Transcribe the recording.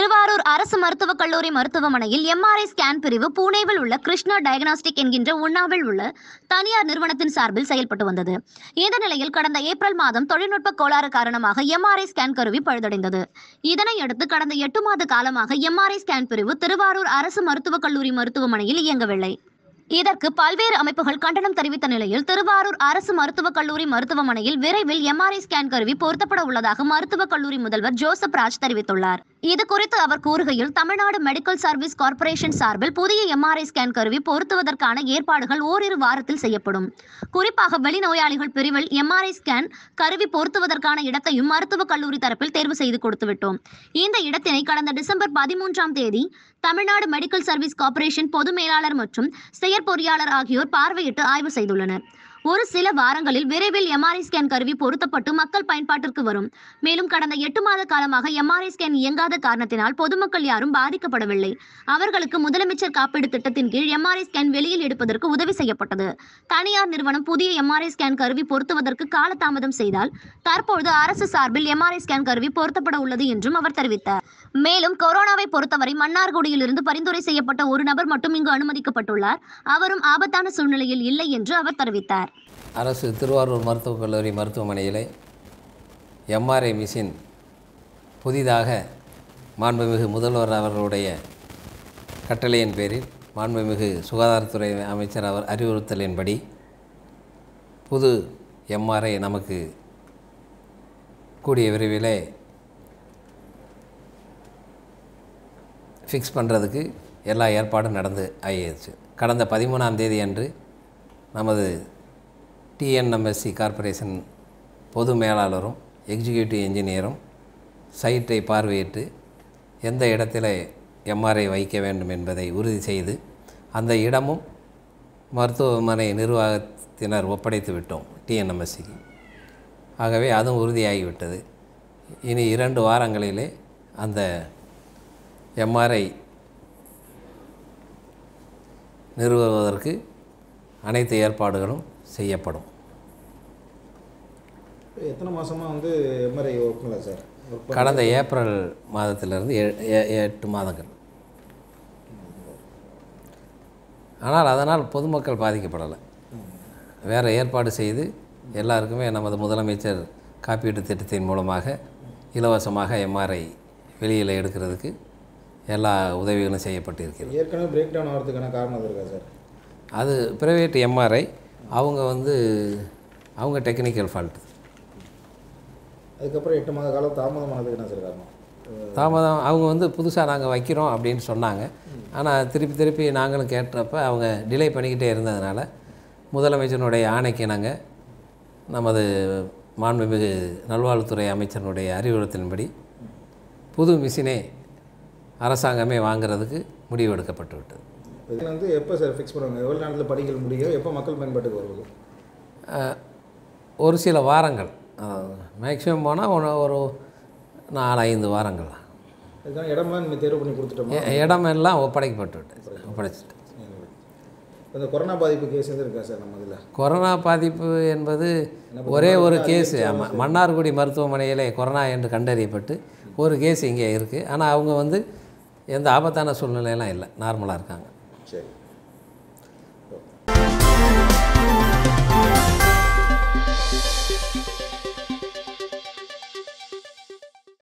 திருவாரூர் அரசு மருத்துவக் கல்லூரி மருத்துவமனையில் எம்ஆர்ஐ ஸ்கேன் பிரிவு பூனேவில் உள்ள கிருஷ்ணா டயக்னாஸ்டிக் என்கின்ற உண்ணாவில் உள்ள தனியார் நிறுவனத்தின் சார்பில் செயல்பட்டு வந்தது இந்த நிலையில் கடந்த ஏப்ரல் மாதம் தொழில்நுட்ப கோளாறு காரணமாக எம்ஆர்ஐ ஸ்கேன் கருவி பழுதடைந்தது இதனையடுத்து கடந்த எட்டு மாத காலமாக எம்ஆர்ஐ ஸ்கேன் பிரிவு திருவாரூர் அரசு மருத்துவக் கல்லூரி மருத்துவமனையில் இயங்கவில்லை இதற்கு பல்வேறு அமைப்புகள் கண்டனம் தெரிவித்த நிலையில் திருவாரூர் அரசு மருத்துவக் கல்லூரி மருத்துவமனையில் விரைவில் எம்ஆர்ஐ ஸ்கேன் கருவி பொருத்தப்பட உள்ளதாக மருத்துவக் கல்லூரி முதல்வர் ஜோசப் ராஜ் தெரிவித்துள்ளார் இது குறித்து அவர் கூறுகையில் தமிழ்நாடு மெடிக்கல் சர்வீஸ் கார்ப்பரேஷன் சார்பில் புதிய எம்ஆர்ஐ ஸ்கேன் கருவி பொருத்துவதற்கான ஏற்பாடுகள் ஓரிரு வாரத்தில் செய்யப்படும் குறிப்பாக வெளிநோயாளிகள் பிரிவில் எம்ஆர்ஐ ஸ்கேன் கருவி பொருத்துவதற்கான இடத்தையும் மருத்துவக் கல்லூரி தரப்பில் தேர்வு செய்து கொடுத்துவிட்டோம் இந்த இடத்தினை கடந்த டிசம்பர் பதிமூன்றாம் தேதி தமிழ்நாடு மெடிக்கல் சர்வீஸ் கார்ப்பரேஷன் பொது மேலாளர் மற்றும் செயற்பொறியாளர் ஆகியோர் பார்வையிட்டு ஆய்வு செய்துள்ளனர் ஒரு சில வாரங்களில் விரைவில் எம்ஆர்ஐ ஸ்கேன் கருவி பொருத்தப்பட்டு மக்கள் பயன்பாட்டிற்கு வரும் மேலும் கடந்த எட்டு மாத காலமாக எம்ஆர்ஐ ஸ்கேன் இயங்காத காரணத்தினால் பொதுமக்கள் யாரும் பாதிக்கப்படவில்லை அவர்களுக்கு முதலமைச்சர் காப்பீடு திட்டத்தின் கீழ் எம்ஆர்ஐ ஸ்கேன் வெளியில் எடுப்பதற்கு உதவி செய்யப்பட்டது தனியார் நிறுவனம் புதிய எம்ஆர்ஐ ஸ்கேன் கருவி பொருத்துவதற்கு காலதாமதம் செய்தால் தற்பொழுது அரசு சார்பில் எம்ஆர்ஐ ஸ்கேன் கருவி பொருத்தப்பட உள்ளது என்றும் அவர் தெரிவித்தார் மேலும் கொரோனாவை பொறுத்தவரை மன்னார்குடியிலிருந்து பரிந்துரை செய்யப்பட்ட ஒரு நபர் மட்டும் இங்கு அனுமதிக்கப்பட்டுள்ளார் அவரும் ஆபத்தான சூழ்நிலையில் இல்லை என்று அவர் தெரிவித்தார் அரசு திருவாரூர் மருத்துவக் கல்லூரி மருத்துவமனையிலே எம்ஆர்ஐ மிஷின் புதிதாக மாண்புமிகு முதல்வர் அவர்களுடைய கட்டளையின் பேரில் மாண்புமிகு சுகாதாரத்துறை அமைச்சர் அவர் அறிவுறுத்தலின்படி புது எம்ஆர்ஐ நமக்கு கூடிய விரைவிலே ஃபிக்ஸ் பண்ணுறதுக்கு எல்லா ஏற்பாடும் நடந்து ஆகிடுச்சு கடந்த பதிமூணாம் தேதி அன்று நமது டிஎன்எம்எஸ்சி கார்ப்பரேஷன் பொது மேலாளரும் எக்ஸிக்யூட்டிவ் இன்ஜினியரும் சைட்டை பார்வையிட்டு எந்த இடத்துல எம்ஆர்ஐ வைக்க வேண்டும் என்பதை உறுதி செய்து அந்த இடமும் மருத்துவமனை நிர்வாகத்தினர் ஒப்படைத்து விட்டோம் டிஎன்எம்எஸ்சிக்கு ஆகவே அதுவும் உறுதியாகிவிட்டது இனி இரண்டு வாரங்களிலே அந்த எம்ஆர்ஐ நிறுவுவதற்கு அனைத்து ஏற்பாடுகளும் செய்யப்படும் எத்தனை மாதமாக வந்து எம்ஆர்ஐ ஒர்க்குங்களா சார் ஒர்க் பண்ண- கடந்த ஏப்ரல் மாதத்திலிருந்து ஏ- ஏ- எட்டு மாதங்கள் ஆனால் அதனால் பொதுமக்கள் பாதிக்கப்படலை வேறு ஏற்பாடு செய்து எல்லாருக்குமே நமது முதலமைச்சர் காப்பீட்டு திட்டத்தின் மூலமாக இலவசமாக எம்ஆர்ஐ வெளியில் எடுக்கிறதுக்கு எல்லா உதவிகளும் செய்யப்பட்டிருக்கிறது ஏற்கனவே பிரேக் டவுன் ஆகிறதுக்கான காரணம் அது இருக்கா சார் அது ப்ரைவேட் எம்ஆர்ஐ அவங்க வந்து அவங்க டெக்னிக்கல் ஃபால்ட் அதுக்கப்புறம் எட்டு மாத காலம் தாமதமானதுக்கு என்ன சார் காரணம் தாமதம் அவங்க வந்து புதுசாக நாங்கள் வைக்கிறோம் அப்படின்னு சொன்னாங்க ஆனால் திருப்பி திருப்பி நாங்களும் கேட்டப்ப அவங்க டிலே பண்ணிக்கிட்டே இருந்ததுனால முதலமைச்சருடைய ஆணைக்கு நாங்கள் நமது மாண்புமிகு நல்வாழ்வுத்துறை அமைச்சருடைய அறிவுறுத்தலின்படி புது மிஷினே அரசாங்கமே வாங்குறதுக்கு முடிவு எடுக்கப்பட்டு விட்டது இது வந்து எப்போ சார் ஃபிக்ஸ் பண்ணுவாங்க எவ்வளோ நேரத்தில் படிகள் முடியும் எப்போ மக்கள் பயன்பாட்டுக்கு வருவது அஹ், ஒரு சில வாரங்கள் மேக்ஸிமம் போனால் ஒரு ஒரு நாலு ஐந்து வாரங்கள் அதுக்கான இடம்லாம் நீங்கள் தேர்வு பண்ணி கொடுத்துட்டோமா இ- இடமெல்லாம் ஒப்படைக்கப்பட்டு விட்டது ஒப்படைச்சிட்டு இந்த கொரோனா பாதிப்பு கேஸ் எதுவும் இருக்கா சார் நம்ம இதில் கொரோனா பாதிப்பு என்பது ஒரே ஒரு கேஸு ஆமாம் மன்னார்குடி மருத்துவமனையிலே கொரோனா என்று கண்டறியப்பட்டு ஒரு கேஸ் இங்கே இருக்குது ஆனால் அவங்க வந்து எந்த ஆபத்தான சூழ்நிலையெல்லாம் இல்லை நார்மலாக இருக்காங்க சரி